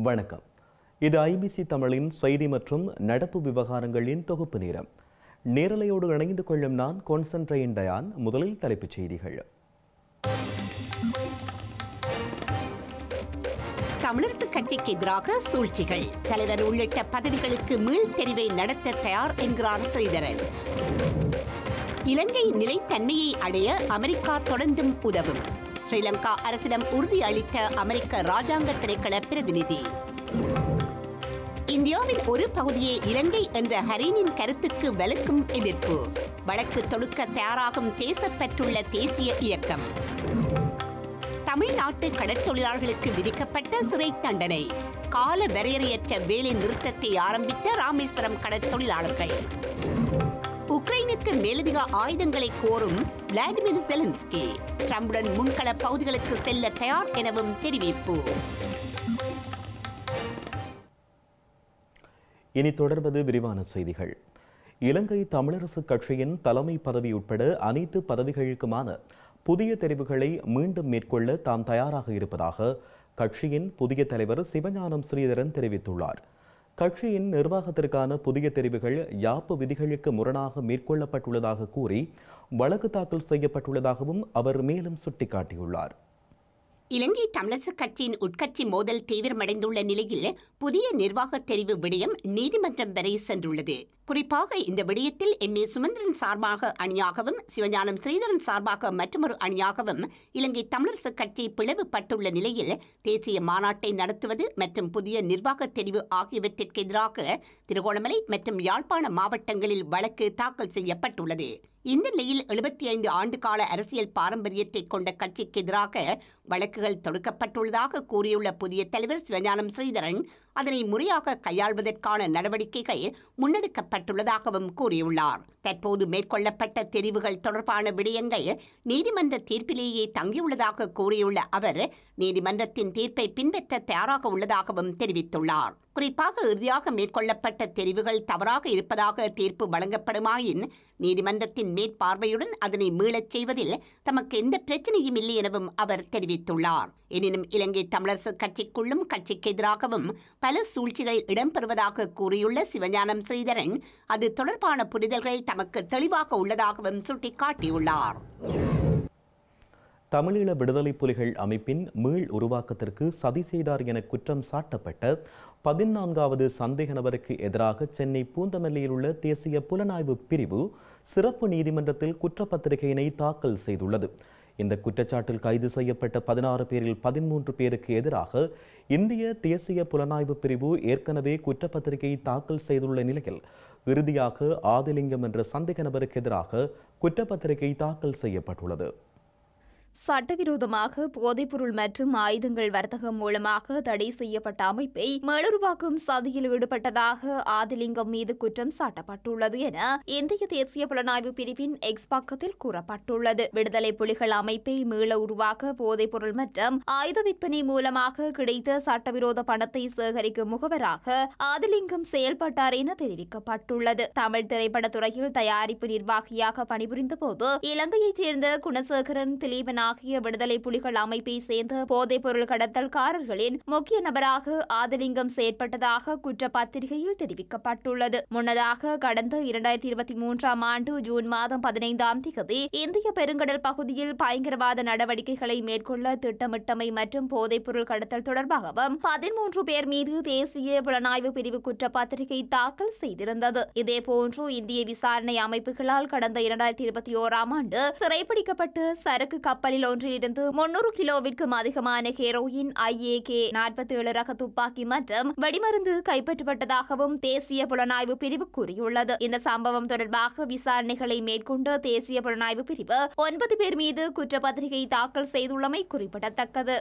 வணக்கம் இது ஐபிசி தமிழின் செய்தி மற்றும் நடப்பு விவகாரங்களின் தொகுப்பு நேரம் நேரலையோடு இணைந்து கொள்ளும் நான் கான்சன்ட்ரெயின் டயான் முதலில் தலைப்புச் செய்திகள் தமிழரசு கட்சிக்கு எதிராக சூழ்ச்சிகள் தலைவர் உள்ளிட்ட பதவிகளுக்கு மீள் தெரிவை நடத்த தயார் என்கிறார் ஸ்ரீதரன் இலங்கை நிலைத்தன்மையை அடைய அமெரிக்கா தொடர்ந்தும் உதவும் ஸ்ரீலங்கா அரசிடம் உறுதி அளித்த அமெரிக்க ராஜாங்க திணைக்கள பிரதிநிதி இந்தியாவின் ஒரு பகுதியே இலங்கை என்ற ஹரீனின் கருத்துக்கு வலுக்கும் எதிர்ப்பு வழக்கு தொடுக்க தயாராகும் தேசப்பற்றுள்ள தேசிய இயக்கம் தமிழ்நாட்டு கடற்தொழிலாளர்களுக்கு விதிக்கப்பட்ட சிறை தண்டனை கால வரையறையற்ற வேலை நிறுத்தத்தை ஆரம்பித்த ராமேஸ்வரம் கடற்தொழிலாளர்கள் உக்ரைனுக்கு மேலதிக ஆயுதங்களை கோரும் விளாடிமிர் செலன்ஸ்கி ட்ரம்புடன் முன்கள பகுதிகளுக்கு செல்ல தயார் எனவும் தெரிவிப்பு இனி தொடர்வது விரிவான செய்திகள் இலங்கை தமிழரசு கட்சியின் தலைமை பதவி உட்பட அனைத்து பதவிகளுக்குமான புதிய தெரிவுகளை மீண்டும் மேற்கொள்ள தாம் தயாராக இருப்பதாக கட்சியின் புதிய தலைவர் சிவஞானம் ஸ்ரீதரன் தெரிவித்துள்ளார் கட்சியின் நிர்வாகத்திற்கான புதிய தெரிவுகள் யாப்பு விதிகளுக்கு முரணாக மேற்கொள்ளப்பட்டுள்ளதாக கூறி வழக்கு தாக்கல் செய்யப்பட்டுள்ளதாகவும் அவர் மேலும் சுட்டிக்காட்டியுள்ளார் இலங்கை தமிழரசு கட்சியின் உட்கட்சி மோதல் தீவிரமடைந்துள்ள நிலையில் புதிய நிர்வாக தெரிவு விடயம் நீதிமன்றம் வரை சென்றுள்ளது குறிப்பாக இந்த விடயத்தில் எம் ஏ சுமந்திரன் சார்பாக அணியாகவும் சிவஞானம் ஸ்ரீதரன் சார்பாக மற்றொரு அணியாகவும் இலங்கை தமிழரசு கட்சி பிளவுபட்டுள்ள நிலையில் தேசிய மாநாட்டை நடத்துவது மற்றும் புதிய நிர்வாக தெரிவு ஆகியவற்றிற்கு எதிராக திருகோணமலை மற்றும் யாழ்ப்பாண மாவட்டங்களில் வழக்கு தாக்கல் செய்யப்பட்டுள்ளது இந்த நிலையில் எழுபத்தி ஐந்து ஆண்டு கால அரசியல் பாரம்பரியத்தை கொண்ட கட்சிக்கு எதிராக வழக்குகள் தொடுக்கப்பட்டுள்ளதாக கூறியுள்ள புதிய தலைவர் சிவஞானம் ஸ்ரீதரன் அதனை முறையாக கையாள்வதற்கான நடவடிக்கைகள் முன்னெடுக்கப்பட்டுள்ளதாகவும் கூறியுள்ளார் தற்போது மேற்கொள்ளப்பட்ட தெரிவுகள் தொடர்பான விடயங்கள் நீதிமன்ற தீர்ப்பிலேயே தங்கியுள்ளதாக கூறியுள்ள அவர் நீதிமன்றத்தின் தீர்ப்பை பின்பற்ற தயாராக உள்ளதாகவும் தெரிவித்துள்ளார் குறிப்பாக இறுதியாக மேற்கொள்ளப்பட்ட தெரிவுகள் தவறாக இருப்பதாக தீர்ப்பு வழங்கப்படுமாயின் நீதிமன்றத்தின் மேற்பார்வையுடன் அதனை மீளச் செய்வதில் தமக்கு எந்த பிரச்சனையும் இல்லை எனவும் அவர் தெரிவித்துள்ளார் எனினும் இலங்கை தமிழரசு கட்சிக்குள்ளும் கட்சிக்கு எதிராகவும் பல சூழ்ச்சிகள் இடம்பெறுவதாக கூறியுள்ள சிவஞானம் ஸ்ரீதரன் அது தொடர்பான புரிதல்கள் தமக்கு தெளிவாக உள்ளதாகவும் சுட்டிக்காட்டியுள்ளார் தமிழீழ விடுதலை புலிகள் அமைப்பின் மீள் உருவாக்கத்திற்கு சதி செய்தார் என குற்றம் சாட்டப்பட்ட பதினான்காவது சந்தேக நபருக்கு எதிராக சென்னை பூந்தமல்லியில் உள்ள தேசிய புலனாய்வு பிரிவு சிறப்பு நீதிமன்றத்தில் குற்றப்பத்திரிகையினை தாக்கல் செய்துள்ளது இந்த குற்றச்சாட்டில் கைது செய்யப்பட்ட பதினாறு பேரில் பதிமூன்று பேருக்கு எதிராக இந்திய தேசிய புலனாய்வு பிரிவு ஏற்கனவே குற்றப்பத்திரிகை தாக்கல் செய்துள்ள நிலையில் இறுதியாக ஆதிலிங்கம் என்ற சந்தேக நபருக்கு எதிராக குற்றப்பத்திரிகை தாக்கல் செய்யப்பட்டுள்ளது சட்டவிரோதமாக போதைப்பொருள் மற்றும் ஆயுதங்கள் வர்த்தகம் மூலமாக தடை செய்யப்பட்ட அமைப்பை மேலுருவாக்கும் சதியில் ஈடுபட்டதாக ஆதிலிங்கம் மீது குற்றம் சாட்டப்பட்டுள்ளது என இந்திய தேசிய புலனாய்வு பிரிவின் எக்ஸ் பக்கத்தில் கூறப்பட்டுள்ளது விடுதலை புலிகள் அமைப்பை மீள உருவாக்க போதைப்பொருள் மற்றும் ஆயுத விற்பனை மூலமாக கிடைத்த சட்டவிரோத பணத்தை சேகரிக்கும் முகவராக ஆதிலிங்கம் செயல்பட்டார் என தெரிவிக்கப்பட்டுள்ளது தமிழ் திரைப்படத்துறையில் தயாரிப்பு நிர்வாகியாக பணிபுரிந்த போது இலங்கையைச் சேர்ந்த குணசேகரன் திலீபன் ஆகிய விடுதலை புலிகள் அமைப்பை சேர்ந்த போதைப் பொருள் கடத்தல்காரர்களின் முக்கிய நபராக ஆதிலிங்கம் செயற்பட்டதாக குற்றப்பத்திரிகையில் தெரிவிக்கப்பட்டுள்ளது முன்னதாக கடந்த இரண்டாயிரத்தி இருபத்தி மூன்றாம் ஆண்டு ஜூன் மாதம் பதினைந்தாம் தேதி இந்திய பெருங்கடல் பகுதியில் பயங்கரவாத நடவடிக்கைகளை மேற்கொள்ள திட்டமிட்டமை மற்றும் போதைப் பொருள் கடத்தல் தொடர்பாகவும் பதிமூன்று பேர் மீது தேசிய புலனாய்வு பிரிவு குற்றப்பத்திரிகை தாக்கல் செய்திருந்தது இதேபோன்று இந்திய விசாரணை அமைப்புகளால் கடந்த இரண்டாயிரத்தி இருபத்தி ஓராம் ஆண்டு சிறைப்பிடிக்கப்பட்டு சரக்கு கப்பலில் ஒன்றிலிருந்து முன்னூறு கிலோவிற்கும் அதிகமான ஹெரோயின் ஐஏகே நாற்பத்தி ஏழு ரக துப்பாக்கி மற்றும் வெடிமருந்து கைப்பற்றப்பட்டதாகவும் தேசிய புலனாய்வு பிரிவு கூறியுள்ளது இந்த சம்பவம் தொடர்பாக விசாரணைகளை மேற்கொண்ட தேசிய புலனாய்வு பிரிவு ஒன்பது பேர் மீது குற்றப்பத்திரிகை தாக்கல் செய்துள்ளமை குறிப்பிடத்தக்கது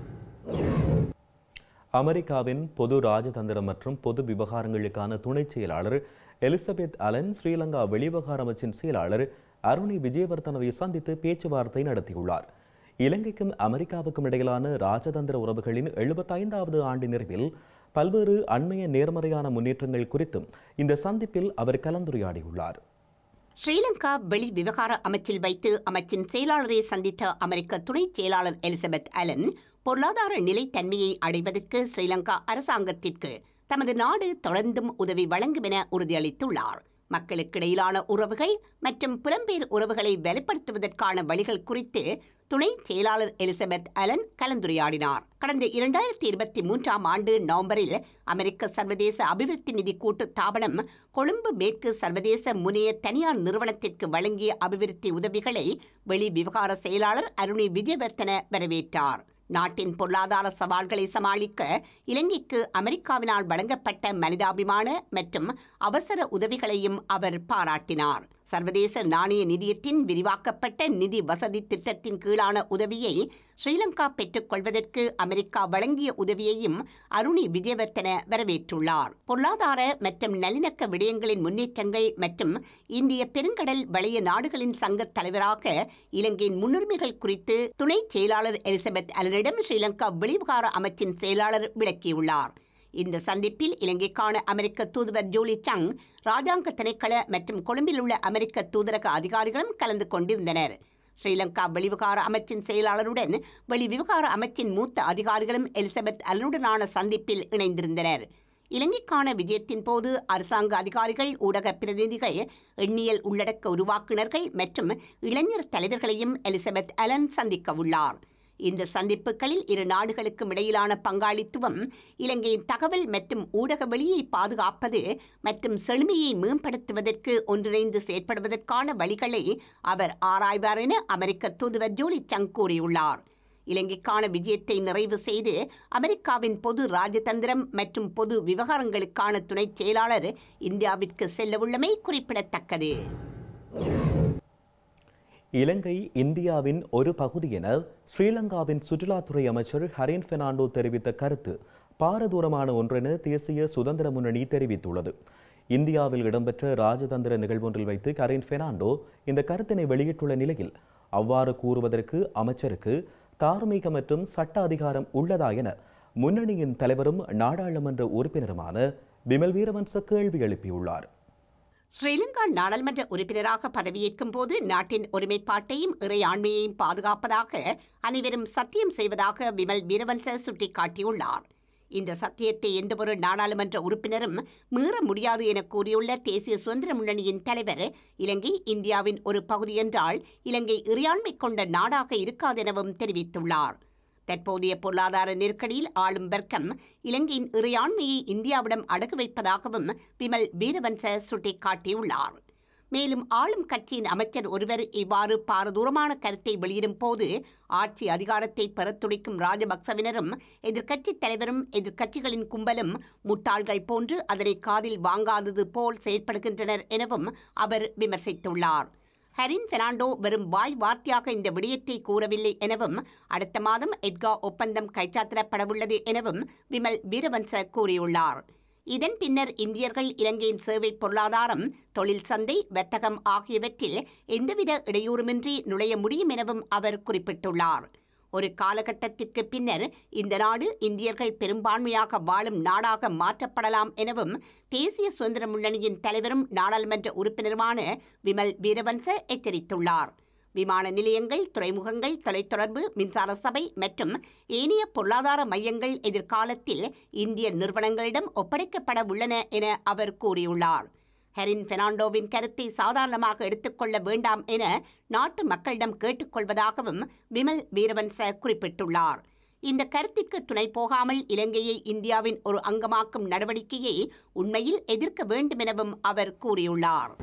அமெரிக்காவின் பொது ராஜதந்திரம் மற்றும் பொது விவகாரங்களுக்கான துணைச் செயலாளர் எலிசபெத் அலன் ஸ்ரீலங்கா வெளிவிவகார அமைச்சின் செயலாளர் அருணி விஜயவர்தனவை சந்தித்து பேச்சுவார்த்தை நடத்தியுள்ளார் இலங்கைக்கும் அமெரிக்காவுக்கும் இடையிலான ராஜதந்திர உறவுகளின் எழுபத்தைந்தாவது ஆண்டு நிறைவில் பல்வேறு அண்மைய நேர்மறையான முன்னேற்றங்கள் குறித்தும் இந்த சந்திப்பில் அவர் கலந்துரையாடியுள்ளார் ஸ்ரீலங்கா வெளி விவகார அமைச்சில் வைத்து அமைச்சின் செயலாளரை சந்தித்த அமெரிக்க துணை செயலாளர் எலிசபெத் அலன் பொருளாதார நிலைத்தன்மையை அடைவதற்கு ஸ்ரீலங்கா அரசாங்கத்திற்கு தமது நாடு தொடர்ந்தும் உதவி வழங்கும் என உறுதியளித்துள்ளார் மக்களுக்கிடையிலான உறவுகள் மற்றும் புலம்பெயர் உறவுகளை வலுப்படுத்துவதற்கான வழிகள் குறித்து துணை செயலாளர் எலிசபெத் அலன் கலந்துரையாடினார் கடந்த இரண்டாயிரத்தி இருபத்தி மூன்றாம் ஆண்டு நவம்பரில் அமெரிக்க சர்வதேச அபிவிருத்தி நிதி கூட்டு தாபனம் கொழும்பு மேற்கு சர்வதேச முனைய தனியார் நிறுவனத்திற்கு வழங்கிய அபிவிருத்தி உதவிகளை வெளி விவகார செயலாளர் அருணி விஜயவர்த்தன வரவேற்றார் நாட்டின் பொருளாதார சவால்களை சமாளிக்க இலங்கைக்கு அமெரிக்காவினால் வழங்கப்பட்ட மனிதாபிமான மற்றும் அவசர உதவிகளையும் அவர் பாராட்டினார் சர்வதேச நாணய நிதியத்தின் விரிவாக்கப்பட்ட நிதி வசதி திட்டத்தின் கீழான உதவியை ஸ்ரீலங்கா பெற்றுக்கொள்வதற்கு அமெரிக்கா வழங்கிய உதவியையும் அருணி விஜயவர்த்தன வரவேற்றுள்ளார் பொருளாதார மற்றும் நல்லிணக்க விடயங்களின் முன்னேற்றங்கள் மற்றும் இந்திய பெருங்கடல் வளைய நாடுகளின் சங்க தலைவராக இலங்கையின் முன்னுரிமைகள் குறித்து துணை செயலாளர் எலிசபெத் அலனிடம் ஸ்ரீலங்கா வெளிவிவகார அமைச்சின் செயலாளர் விளக்கியுள்ளார் இந்த சந்திப்பில் இலங்கைக்கான அமெரிக்க தூதுவர் ஜூலி சங் ராஜாங்க திணைக்கள மற்றும் கொழும்பில் உள்ள அமெரிக்க தூதரக அதிகாரிகளும் கலந்து கொண்டிருந்தனர் ஸ்ரீலங்கா வெளிவிவகார அமைச்சின் செயலாளருடன் வெளிவிவகார அமைச்சின் மூத்த அதிகாரிகளும் எலிசபெத் அலனுடனான சந்திப்பில் இணைந்திருந்தனர் இலங்கைக்கான விஜயத்தின் போது அரசாங்க அதிகாரிகள் ஊடக பிரதிநிதிகள் எண்ணியல் உள்ளடக்க உருவாக்குநர்கள் மற்றும் இளைஞர் தலைவர்களையும் எலிசபெத் அலன் சந்திக்க உள்ளார் இந்த சந்திப்புகளில் இரு நாடுகளுக்கும் இடையிலான பங்காளித்துவம் இலங்கையின் தகவல் மற்றும் ஊடக வெளியை பாதுகாப்பது மற்றும் செழுமையை மேம்படுத்துவதற்கு ஒன்றிணைந்து செயற்படுவதற்கான வழிகளை அவர் ஆராய்வார் என அமெரிக்க தூதுவர் ஜூலி சங் கூறியுள்ளார் இலங்கைக்கான விஜயத்தை நிறைவு செய்து அமெரிக்காவின் பொது ராஜதந்திரம் மற்றும் பொது விவகாரங்களுக்கான துணை செயலாளர் இந்தியாவிற்கு செல்லவுள்ளமை குறிப்பிடத்தக்கது இலங்கை இந்தியாவின் ஒரு பகுதி என ஸ்ரீலங்காவின் சுற்றுலாத்துறை அமைச்சர் ஹரின் பெர்னாண்டோ தெரிவித்த கருத்து பாரதூரமான ஒன்றென தேசிய சுதந்திர முன்னணி தெரிவித்துள்ளது இந்தியாவில் இடம்பெற்ற ராஜதந்திர நிகழ்வொன்றில் வைத்து கரின் பெர்னாண்டோ இந்த கருத்தினை வெளியிட்டுள்ள நிலையில் அவ்வாறு கூறுவதற்கு அமைச்சருக்கு தார்மீக மற்றும் சட்ட அதிகாரம் உள்ளதா என முன்னணியின் தலைவரும் நாடாளுமன்ற உறுப்பினருமான பிமல் வீரவன்ச கேள்வி எழுப்பியுள்ளார் ஸ்ரீலங்கா நாடாளுமன்ற உறுப்பினராக பதவியேற்கும் போது நாட்டின் ஒருமைப்பாட்டையும் இறையாண்மையையும் பாதுகாப்பதாக அனைவரும் சத்தியம் செய்வதாக விமல் வீரவன்ச சுட்டிக்காட்டியுள்ளார் இந்த சத்தியத்தை எந்தவொரு நாடாளுமன்ற உறுப்பினரும் மீற முடியாது என கூறியுள்ள தேசிய சுதந்திர முன்னணியின் தலைவர் இலங்கை இந்தியாவின் ஒரு பகுதி என்றால் இலங்கை இறையாண்மை கொண்ட நாடாக இருக்காதெனவும் தெரிவித்துள்ளார் தற்போதைய பொருளாதார நெருக்கடியில் ஆளும் வர்க்கம் இலங்கையின் இறையாண்மையை இந்தியாவிடம் அடகு வைப்பதாகவும் விமல் வீரவன்ச சுட்டிக்காட்டியுள்ளார் மேலும் ஆளும் கட்சியின் அமைச்சர் ஒருவர் இவ்வாறு பாரதூரமான கருத்தை வெளியிடும் போது ஆட்சி அதிகாரத்தை பெறத் துடிக்கும் ராஜபக்சவினரும் எதிர்க்கட்சித் தலைவரும் எதிர்க்கட்சிகளின் கும்பலும் முட்டாள்கள் போன்று அதனை காதில் வாங்காதது போல் செயற்படுகின்றனர் எனவும் அவர் விமர்சித்துள்ளார் ஹரின் பெர்னாண்டோ வெறும் வாய் வார்த்தையாக இந்த விடயத்தை கூறவில்லை எனவும் அடுத்த மாதம் எட்கா ஒப்பந்தம் கைச்சாத்திடப்படவுள்ளது எனவும் விமல் வீரவன்ச கூறியுள்ளார் இதன் பின்னர் இந்தியர்கள் இலங்கையின் சேவை பொருளாதாரம் தொழில் சந்தை வர்த்தகம் ஆகியவற்றில் எந்தவித இடையூறுமின்றி நுழைய முடியும் எனவும் அவர் குறிப்பிட்டுள்ளார் ஒரு காலகட்டத்திற்கு பின்னர் இந்த நாடு இந்தியர்கள் பெரும்பான்மையாக வாழும் நாடாக மாற்றப்படலாம் எனவும் தேசிய சுதந்திர முன்னணியின் தலைவரும் நாடாளுமன்ற உறுப்பினருமான விமல் வீரவன்ச எச்சரித்துள்ளார் விமான நிலையங்கள் துறைமுகங்கள் தொலைத்தொடர்பு மின்சார சபை மற்றும் ஏனைய பொருளாதார மையங்கள் எதிர்காலத்தில் இந்திய நிறுவனங்களிடம் ஒப்படைக்கப்பட உள்ளன என அவர் கூறியுள்ளார் ஹெரின் பெர்னாண்டோவின் கருத்தை சாதாரணமாக எடுத்துக்கொள்ள வேண்டாம் என நாட்டு மக்களிடம் கேட்டுக்கொள்வதாகவும் விமல் வீரவன்ச குறிப்பிட்டுள்ளார் இந்த கருத்திற்கு துணை போகாமல் இலங்கையை இந்தியாவின் ஒரு அங்கமாக்கும் நடவடிக்கையை உண்மையில் எதிர்க்க வேண்டும் எனவும் அவர் கூறியுள்ளார்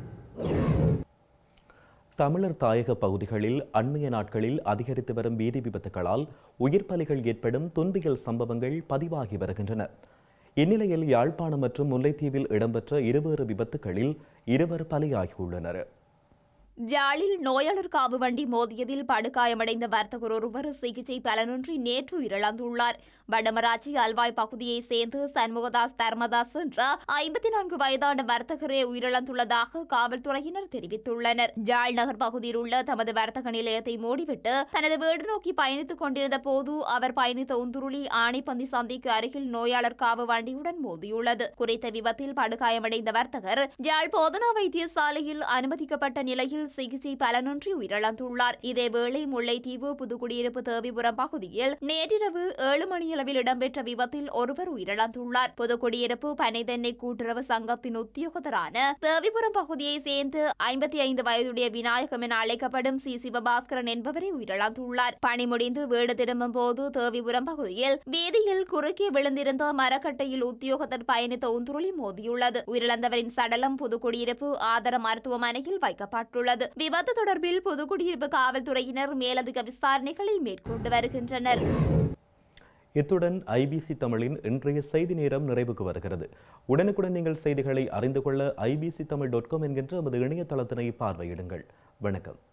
தமிழர் தாயக பகுதிகளில் அண்மைய நாட்களில் அதிகரித்து வரும் வீதி விபத்துகளால் உயிர் பலிகள் ஏற்படும் துன்பியல் சம்பவங்கள் பதிவாகி வருகின்றன இந்நிலையில் யாழ்ப்பாணம் மற்றும் முல்லைத்தீவில் இடம்பெற்ற இருவேறு விபத்துகளில் இருவர் பலியாகியுள்ளனர் ஜாலில் நோயாளர் காவு வண்டி மோதியதில் படுகாயமடைந்த வர்த்தகர் ஒருவர் சிகிச்சை பலனின்றி நேற்று உயிரிழந்துள்ளார் வடமராட்சி அல்வாய் பகுதியைச் சேர்ந்து சண்முகதாஸ் தர்மதாஸ் என்ற ஐம்பத்தி நான்கு வயதான வர்த்தகரே உயிரிழந்துள்ளதாக காவல்துறையினர் தெரிவித்துள்ளனர் ஜாழ் நகர் பகுதியில் உள்ள தமது வர்த்தக நிலையத்தை மூடிவிட்டு தனது வீடு நோக்கி பயணித்துக் கொண்டிருந்த போது அவர் பயணித்த உந்துருளி ஆணைப்பந்தி சந்திக்கு அருகில் நோயாளர் காவு வண்டியுடன் மோதியுள்ளது குறித்த விபத்தில் படுகாயமடைந்த வர்த்தகர் ஜாழ் போதனா வைத்தியசாலையில் அனுமதிக்கப்பட்ட நிலையில் சிகிச்சை பலனின்றி உயிரிழந்துள்ளார் இதேவேளை முல்லைத்தீவு புதுக்குடியிருப்பு தேவிபுரம் பகுதியில் நேற்றிரவு ஏழு மணியளவில் இடம்பெற்ற விபத்தில் ஒருவர் உயிரிழந்துள்ளார் புதுக்குடியிருப்பு பனைதென்னை கூட்டுறவு சங்கத்தின் உத்தியோகத்தரான தேவிபுரம் பகுதியை சேர்ந்து ஐம்பத்தி ஐந்து வயதுடைய விநாயகம் என அழைக்கப்படும் சி சிவபாஸ்கரன் என்பவரை உயிரிழந்துள்ளார் பணி முடிந்து வீடு திரும்பும் போது தேவிபுரம் பகுதியில் வீதியில் குறுக்கே விழுந்திருந்த மரக்கட்டையில் உத்தியோகத்தர் பயணித்த உந்துருளி மோதியுள்ளது உயிரிழந்தவரின் சடலம் புதுக்குடியிருப்பு ஆதர மருத்துவமனையில் வைக்கப்பட்டுள்ளது விபத்து தொடர்பில் புதுக்குடியிருப்பு காவல்துறையினர் மேலதிக விசாரணைகளை மேற்கொண்டு வருகின்றனர் இத்துடன் ஐபிசி தமிழின் இன்றைய செய்தி நேரம் நிறைவுக்கு வருகிறது உடனுக்குடன் நீங்கள் செய்திகளை அறிந்து கொள்ள ஐபிசி தமிழ் டாட் காம் என்கின்ற நமது இணையதளத்தினை பார்வையிடுங்கள் வணக்கம்